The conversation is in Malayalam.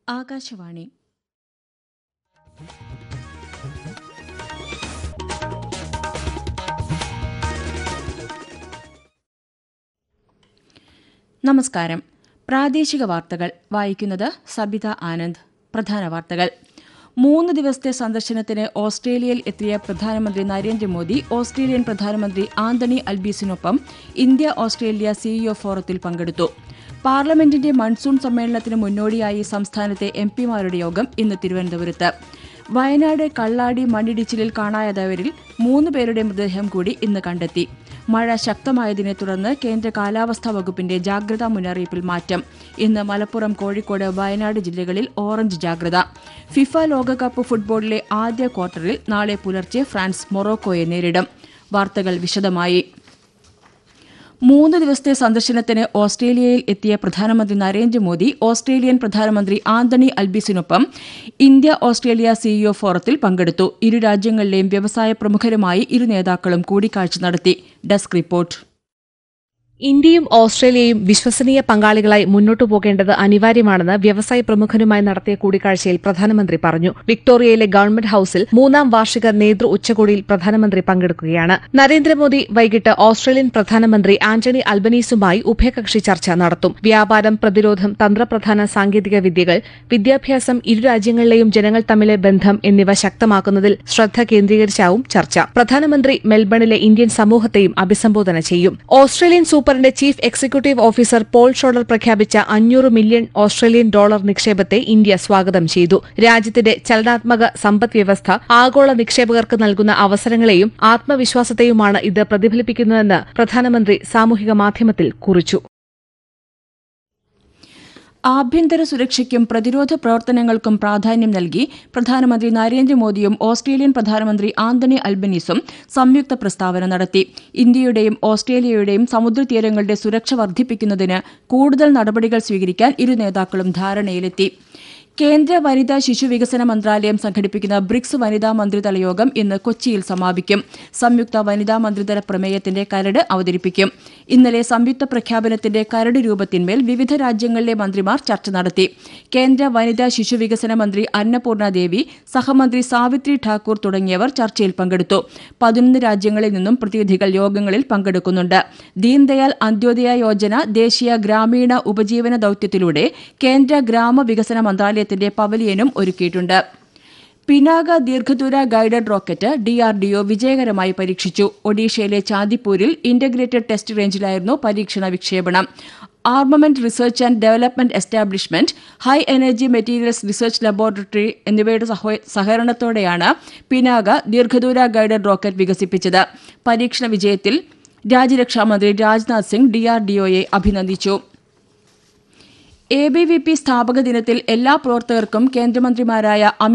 ആകാശവാണി നമസ്കാരം പ്രാദേശിക വാർത്തകൾ വായിക്കുന്നത് സബിത ആനന്ദ് പ്രധാന വാർത്തകൾ മൂന്ന് ദിവസത്തെ സന്ദർശനത്തിന് ഓസ്ട്രേലിയയിൽ എത്തിയ പ്രധാനമന്ത്രി നരേന്ദ്രമോദി ഓസ്ട്രേലിയൻ പ്രധാനമന്ത്രി ആന്റണി അൽബീസിനൊപ്പം ഇന്ത്യ ഓസ്ട്രേലിയ സിഇഒ ഫോറത്തിൽ പങ്കെടുത്തു പാർലമെന്റിന്റെ മൺസൂൺ സമ്മേളനത്തിന് മുന്നോടിയായി സംസ്ഥാനത്തെ എം പിമാരുടെ യോഗം ഇന്ന് തിരുവനന്തപുരത്ത് വയനാട് കള്ളാടി മണ്ണിടിച്ചിലിൽ കാണാതായവരിൽ മൂന്ന് പേരുടെ മൃതദേഹം കൂടി ഇന്ന് കണ്ടെത്തി മഴ ശക്തമായതിനെ തുടർന്ന് കേന്ദ്ര കാലാവസ്ഥാ വകുപ്പിന്റെ ജാഗ്രതാ മുന്നറിയിപ്പിൽ മാറ്റം ഇന്ന് മലപ്പുറം കോഴിക്കോട് വയനാട് ജില്ലകളിൽ ഓറഞ്ച് ജാഗ്രത ഫിഫ ലോകകപ്പ് ഫുട്ബോളിലെ ആദ്യ ക്വാർട്ടറിൽ നാളെ പുലർച്ചെ ഫ്രാൻസ് മൊറോക്കോയെ നേരിടും വാർത്തകൾ വിശദമായി മൂന്ന് ദിവസത്തെ സന്ദർശനത്തിന് ഓസ്ട്രേലിയയിൽ എത്തിയ പ്രധാനമന്ത്രി നരേന്ദ്രമോദി ഓസ്ട്രേലിയൻ പ്രധാനമന്ത്രി ആന്റണി അൽബീസിനൊപ്പം ഇന്ത്യ ഓസ്ട്രേലിയ സിഇഒ ഫോറത്തിൽ പങ്കെടുത്തു ഇരു രാജ്യങ്ങളിലെയും വ്യവസായ പ്രമുഖരുമായി ഇരു നേതാക്കളും കൂടിക്കാഴ്ച നടത്തി ഡെസ്ക് റിപ്പോർട്ട് ഇന്ത്യയും ഓസ്ട്രേലിയയും വിശ്വസനീയ പങ്കാളികളായി മുന്നോട്ടു പോകേണ്ടത് അനിവാര്യമാണെന്ന് വ്യവസായ പ്രമുഖരുമായി നടത്തിയ കൂടിക്കാഴ്ചയിൽ പ്രധാനമന്ത്രി പറഞ്ഞു വിക്ടോറിയയിലെ ഗവൺമെന്റ് ഹൌസിൽ മൂന്നാം വാർഷിക നേതൃ ഉച്ചകോടിയിൽ പ്രധാനമന്ത്രി പങ്കെടുക്കുകയാണ് നരേന്ദ്രമോദി വൈകിട്ട് ഓസ്ട്രേലിയൻ പ്രധാനമന്ത്രി ആന്റണി അൽബനീസുമായി ഉഭയകക്ഷി ചർച്ച നടത്തും വ്യാപാരം പ്രതിരോധം തന്ത്രപ്രധാന സാങ്കേതിക വിദ്യകൾ വിദ്യാഭ്യാസം ഇരു രാജ്യങ്ങളിലെയും ജനങ്ങൾ തമ്മിലെ ബന്ധം എന്നിവ ശക്തമാക്കുന്നതിൽ ശ്രദ്ധ കേന്ദ്രീകരിച്ചാവും ചർച്ച പ്രധാനമന്ത്രി മെൽബണിലെ ഇന്ത്യൻ സമൂഹത്തെയും അഭിസംബോധന ചെയ്യും ഓസ്ട്രേലിയൻ സൂപ്പറിന്റെ ചീഫ് എക്സിക്യൂട്ടീവ് ഓഫീസർ പോൾ ഷോളർ പ്രഖ്യാപിച്ച അഞ്ഞൂറ് മില്യൺ ഓസ്ട്രേലിയൻ ഡോളർ നിക്ഷേപത്തെ ഇന്ത്യ സ്വാഗതം ചെയ്തു രാജ്യത്തിന്റെ ചലനാത്മക സമ്പദ് വ്യവസ്ഥ ആഗോള നിക്ഷേപകർക്ക് നൽകുന്ന അവസരങ്ങളെയും ആത്മവിശ്വാസത്തെയുമാണ് ഇത് പ്രതിഫലിപ്പിക്കുന്നതെന്ന് പ്രധാനമന്ത്രി സാമൂഹിക മാധ്യമത്തിൽ കുറിച്ചു ആഭ്യന്തര സുരക്ഷയ്ക്കും പ്രതിരോധ പ്രവർത്തനങ്ങൾക്കും പ്രാധാന്യം നൽകി പ്രധാനമന്ത്രി നരേന്ദ്രമോദിയും ഓസ്ട്രേലിയൻ പ്രധാനമന്ത്രി ആന്റണി അൽബനീസും സംയുക്ത പ്രസ്താവന നടത്തി ഇന്ത്യയുടെയും ഓസ്ട്രേലിയയുടെയും സമുദ്രതീരങ്ങളുടെ സുരക്ഷ വർദ്ധിപ്പിക്കുന്നതിന് കൂടുതൽ നടപടികൾ സ്വീകരിക്കാൻ ഇരു നേതാക്കളും ധാരണയിലെത്തി കേന്ദ്ര വനിതാ ശിശു വികസന മന്ത്രാലയം സംഘടിപ്പിക്കുന്ന ബ്രിക്സ് വനിതാ മന്ത്രിതല യോഗം ഇന്ന് കൊച്ചിയിൽ സമാപിക്കും സംയുക്ത വനിതാ മന്ത്രിതല പ്രമേയത്തിന്റെ കരട് അവതരിപ്പിക്കും ഇന്നലെ സംയുക്ത പ്രഖ്യാപനത്തിന്റെ കരട് രൂപത്തിന്മേൽ വിവിധ രാജ്യങ്ങളിലെ മന്ത്രിമാർ ചർച്ച നടത്തി കേന്ദ്ര വനിതാ ശിശു വികസന മന്ത്രി അന്നപൂർണ ദേവി സഹമന്ത്രി സാവിത്രി ഠാക്കൂർ തുടങ്ങിയവർ ചർച്ചയിൽ പങ്കെടുത്തു പതിനൊന്ന് രാജ്യങ്ങളിൽ നിന്നും പ്രതിനിധികൾ യോഗങ്ങളിൽ പങ്കെടുക്കുന്നുണ്ട് ദീൻദയാൽ അന്ത്യോദയ യോജന ദേശീയ ഗ്രാമീണ ഉപജീവന ദൌത്യത്തിലൂടെ കേന്ദ്ര ഗ്രാമവികസന മന്ത്രാലയത്തിന്റെ പവലിയനും ഒരുക്കിയിട്ടുണ്ട് പിനാക ദീർഘദൂര ഗൈഡഡ് റോക്കറ്റ് ഡിആർഡിഒ വിജയകരമായി പരീക്ഷിച്ചു ഒഡീഷയിലെ ചാന്ദിപ്പൂരിൽ ഇന്റഗ്രേറ്റഡ് ടെസ്റ്റ് റേഞ്ചിലായിരുന്നു പരീക്ഷണ വിക്ഷേപണം armament research and development establishment high energy materials research laboratory എന്നിവയുടെ സഹോ- സഹകരണത്തോടെയാണ് പിനാക ദീർഘദൂര ഗൈഡഡ് റോക്കറ്റ് വികസിപ്പിച്ചത് പരീക്ഷണ വിജയത്തിൽ രാജ്യരക്ഷാമന്ത്രി രാജ്നാഥ് സിംഗ് ഡിആർഡിഒയെ അഭിനന്ദിച്ചു എ ബി വി പി സ്ഥാപക ദിനത്തിൽ എല്ലാ പ്രവർത്തകർക്കും കേന്ദ്രമന്ത്രിമാരായ അമിത്